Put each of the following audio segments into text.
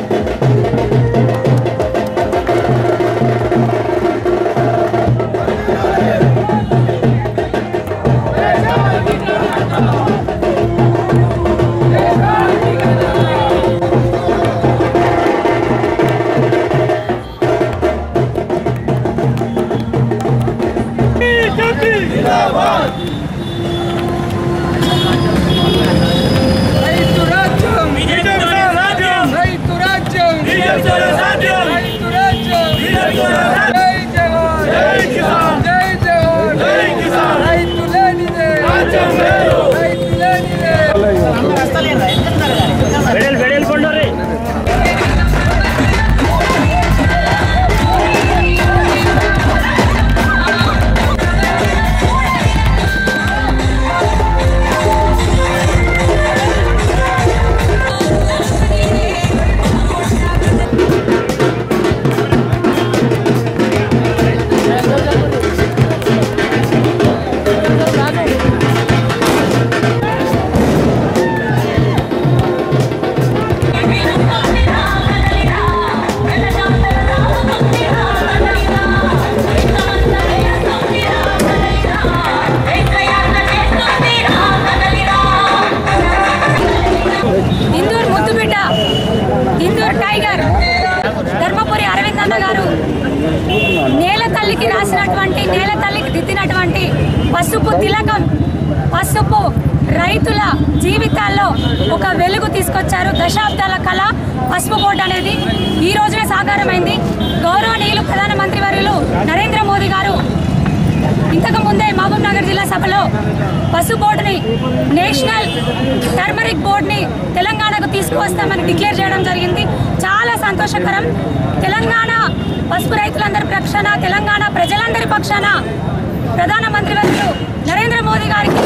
రైతు రాజ్యం రైతు రాజ్యం రైతు రాజ్యం జై జవాన్ జై జవాన్ రైతు లేనిదే రైతు లేనిదే వెడల్ వెడల్ కొండరి ఇందూర్ ముద్దుబిడ్డ ఇందూర్ టైగర్ ధర్మపురి అరవింద్ అన్న గారు నేల తల్లికి రాసినటువంటి నేల తల్లికి దిద్దినటువంటి పసుపు తిలకం పసుపు రైతుల జీవితాల్లో ఒక వెలుగు తీసుకొచ్చారు దశాబ్దాల కళ పసుపు బోర్డు అనేది ఈ రోజునే సాకారమైంది గౌరవనీయులు ప్రధానమంత్రి వర్యులు నరేంద్ర మోదీ గారు ఇంతకు ముందే మహబూబ్ నగర్ జిల్లా సభలో పసు బోర్డుని నేషనల్ టర్మరిక్ బోర్డుని తెలంగాణకు తీసుకువస్తామని డిక్లేర్ చేయడం జరిగింది చాలా సంతోషకరం తెలంగాణ పసుపు రైతులందరి పక్షాన తెలంగాణ ప్రజలందరి పక్షాన ప్రధానమంత్రి వర్యులు నరేంద్ర మోదీ గారికి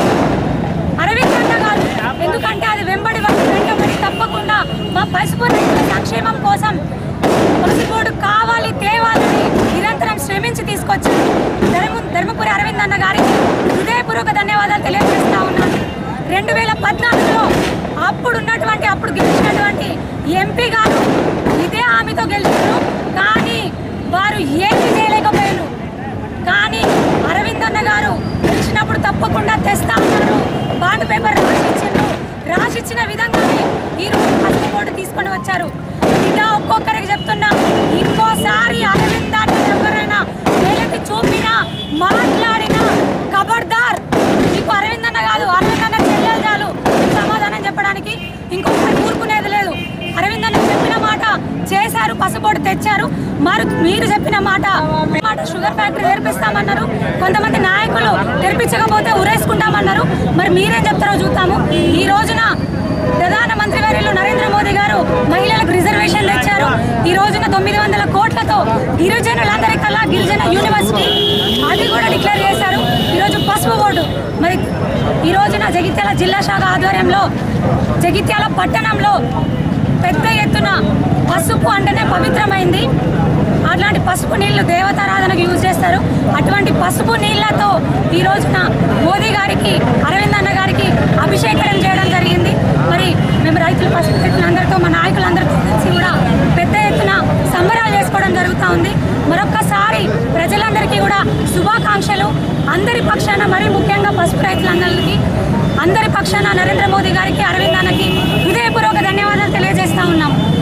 అరవింద్ అన్న గారు ఎందుకంటే అది వెంబడి వెంటబడి తప్పకుండా మా పసుపు రైతుల సంక్షేమం కోసం పసుపోడు కావాలి తేవాలని నిరంతరం శ్రమించి తీసుకొచ్చారు ధర్మ ధర్మపురి అరవింద్ అన్న గారికి హృదయపూర్వక ధన్యవాదాలు తెలియజేస్తా ఉన్నాను రెండు వేల పద్నాలుగులో అప్పుడు ఉన్నటువంటి అప్పుడు గెలిచినటువంటి ఎంపీ గారు ఇదే హామీతో గెలిచారు కానీ వారు ఏమీ చేయలేకపోయారు కానీ అరవింద్ అన్న గారు గెలిచినప్పుడు తప్పకుండా తెస్తా అన్నారు బాండ్ పేపర్ రాసిచ్చిండ్రు రాసిచ్చిన విధంగానే ఈ రోజు పసుపు బోర్డు తీసుకొని వచ్చారు ఇలా ఒక్కొక్కరికి చెప్తున్నా ఇంకోసారి అరవింద్ అన్న ఎవరైనా వేలకి చూపినా మాట్లాడినా ఖబర్దార్ మీకు అరవింద్ అన్న కాదు అరవింద్ అన్న చెల్లెలు చాలు సమాధానం చెప్పడానికి ఇంకొకటి ఊరుకునేది లేదు అరవింద్ అన్న చెప్పిన మాట చేశారు పసుపోటు తెచ్చారు మరి మీరు చెప్పిన మాట మాట షుగర్ ఫ్యాక్టరీ తెరిపిస్తామన్నారు కొంతమంది నాయకులు తెరిపించకపోతే ఉరేసుకుంటామన్నారు మరి మీరేం చెప్తారో చూద్దాము ఈ రోజున ప్రధానమంత్రి వర్యులు నరేంద్ర మోదీ గారు మహిళలకు రిజర్వేషన్ తెచ్చారు ఈ రోజున తొమ్మిది వందల కోట్లతో గిరిజనులందరి కల్లా గిరిజన యూనివర్సిటీ అది కూడా డిక్లేర్ చేశారు ఈరోజు పసుపు బోర్డు మరి ఈ రోజున జగిత్యాల జిల్లా శాఖ ఆధ్వర్యంలో జగిత్యాల పట్టణంలో పెద్ద ఎత్తున పసుపు అంటేనే పవిత్రమైంది అట్లాంటి పసుపు నీళ్లు దేవతారాధనకు యూజ్ చేస్తారు అటువంటి పసుపు నీళ్లతో ఈ రోజున మోదీ గారికి అరవింద్ అన్న గారికి అభిషేకం చేయడం జరిగింది మరి మేము రైతులు పసుపు రైతులందరితో మా నాయకులందరితో కలిసి కూడా పెద్ద ఎత్తున సంబరాలు చేసుకోవడం జరుగుతూ ఉంది మరొక్కసారి ప్రజలందరికీ కూడా శుభాకాంక్షలు అందరి పక్షాన మరీ ముఖ్యంగా పసుపు రైతులందరికీ అందరి పక్షాన నరేంద్ర మోదీ గారికి అరవింద్ అన్నకి హృదయపూర్వక ధన్యవాదాలు తెలియజేస్తా ఉన్నాం